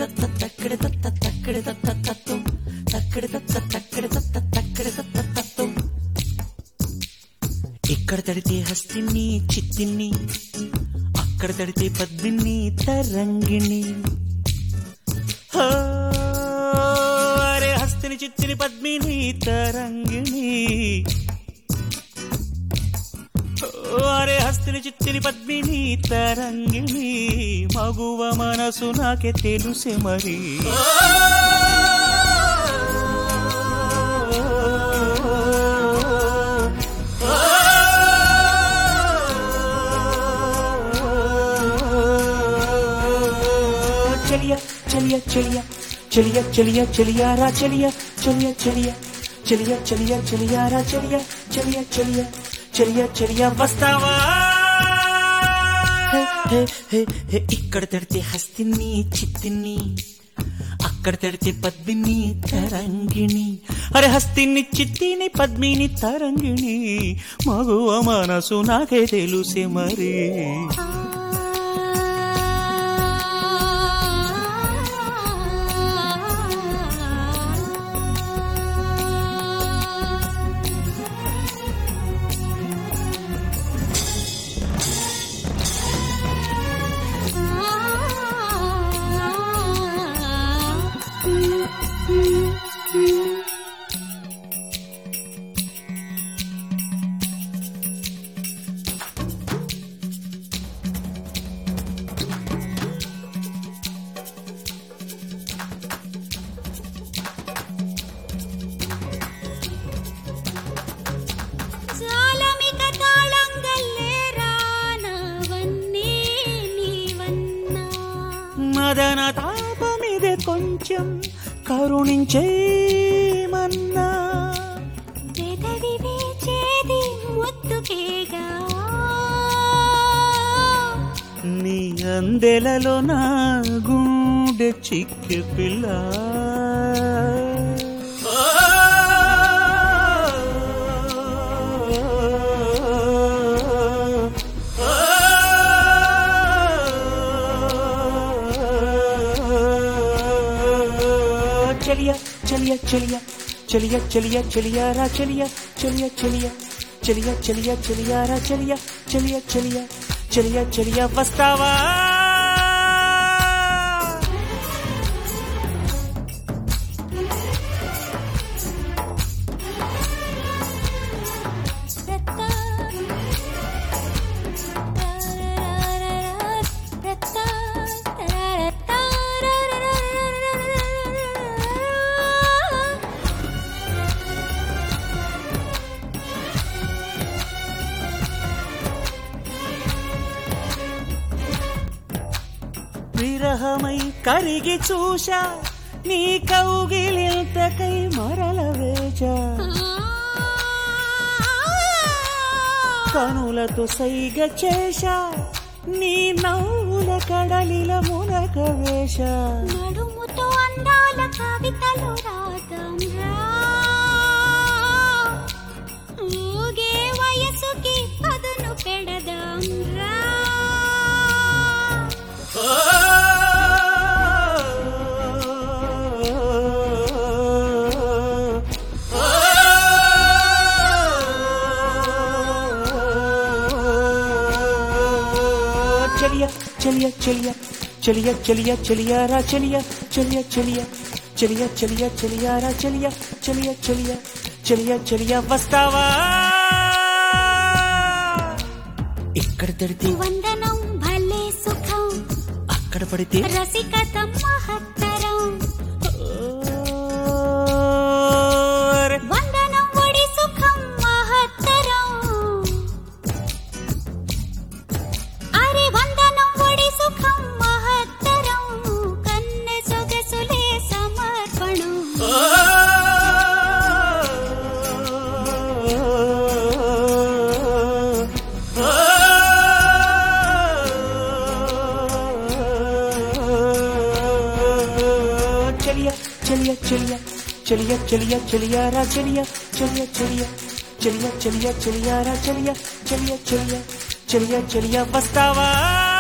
తత్త తక్కడి తత్త తక్కడి తత్త తత్తం తక్కడి తత్త తక్కడి తత్త తక్కడి తత్త తత్తం ఇక్కడ తడితే హస్తిని చిత్తిని అక్కడ తడితే పద్మిని తరంగిణి హో, అరే హస్తిని చిత్తిని పద్మిని తరంగిణి ఓ, అరే హస్తిని చిత్తిని పద్మిని తరంగిణి మగువ మనసు నాకే తెలుసే మరి చలియా చలియా చలియా చలియా చలియా చలియారా చలియా చలియా చలియా చలియా చలియా చలియారా చలియా చలియా చలియా చలియా చలియా వస్తావా హే, హే, హే, హే, ఇక్కడ తడితే హస్తిని చిత్తిని అక్కడ తడితే పద్మిని తరంగిణి అరే హస్తిని చిత్తిని పద్మిని తరంగిణి మగువ మనసు నాకే తెలుసే మరి సాలమిక తాళంగల్లే రానవన్నే నీవన్నా మదన తాపమిదే కొంచెం కరుణించేమన్నా పెదవి వేచేది ముద్దుకేగా నీ అందెలలో నా గుండె చిక్కి పిల్ల చలియా చలియా చలియా చలియా చలియా చలియారా చలియా చలియా చలియా చలియా చలియా చలియారా చలియా చలియా చలియా చలియా చలియా వస్తావా రత్తా రత్తా విరహమై కరిగి చూశా నీ కౌగిలింతకై మరల వేచా కనులతో సైగ చేశా నీ నవ్వుల కడలిల మునక వేశా నడుముతో అందాల కవితలు రాద్దాం రా ఊగే వయసుకి పదును పెడదాం రా చలియా చలియా చలియా చలియా చలియా చలియారా చలియా చలియా చలియా చలియా చలియా చలియారా చలియా చలియా చలియా చలియా చలియా వస్తావా ఇక్కడ తడితే వందనం భలే సుఖం అక్కడ పడితే రసికత మహత్తరం ఓరే. వందనం ఒడి సుఖం మహత్తరం అరే వందనం ఒడి సుఖం మహత్తరం కన్నె సొగసులే సమర్పణం చలియా చలియా చలియా చలియా చలియా చలియారా చలియా చలియా చలియా చలియా చలియా చలియారా చలియా చలియా చలియా చలియా చలియా వస్తావా